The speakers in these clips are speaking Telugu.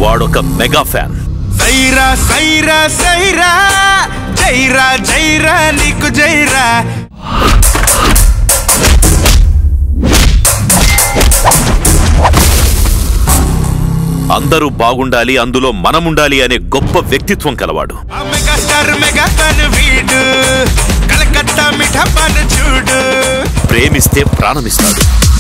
వాడొక మెగా ఫ్యాన్ సైరా సైరా సైరా జైరా జైరా నీకు జైరా అందరూ బాగుండాలి అందులో మనముండాలి అనే గొప్ప వ్యక్తిత్వం కలవాడు ఆ మెగాస్టార్ మెగా ఫ్యాన్ వీడు కలకత్తా మిఠా పాన్ చూడు ప్రేమిస్తే ప్రాణమిస్తాడు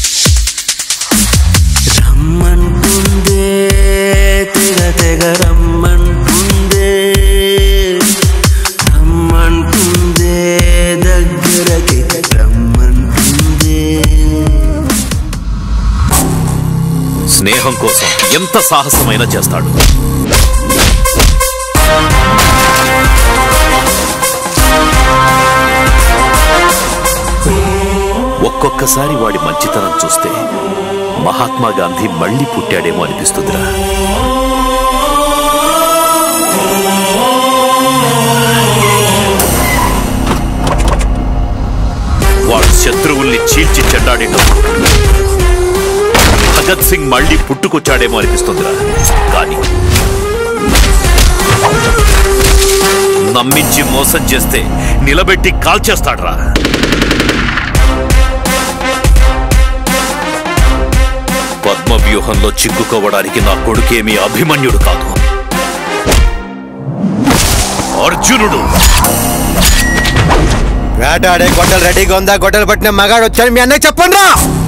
రమ్మంటుందే తెగ తెగ రమ్మంటుందే రమ్మంటుందే దగ్గరకి రమ్మంటుందే స్నేహం కోసం ఎంత సాహసమైనా చేస్తాడు ఒక్కొక్కసారి వాడి మంచితనం చూస్తే మహాత్మా గాంధీ మళ్ళీ పుట్టాడేమో అనిపిస్తుందిరా వాడు శత్రువుల్ని చీల్చి చెడ్డాడేటప్పుడు భగత్ సింగ్ మళ్ళీ పుట్టుకొచ్చాడేమో అనిపిస్తుందిరా కానీ నమ్మించి మోసం చేస్తే నిలబెట్టి కాల్చేస్తాడ్రా పద్మ వ్యూహంలో చిక్కుకోవడానికి నా కొడుకేమీ అభిమన్యుడు కాదు అర్జునుడు వేటాడే గొడ్డలు రెడీగా ఉందా గొడ్డలు పట్టిన మగాడు వచ్చాను మీ అన్నయ్య చెప్పండి రా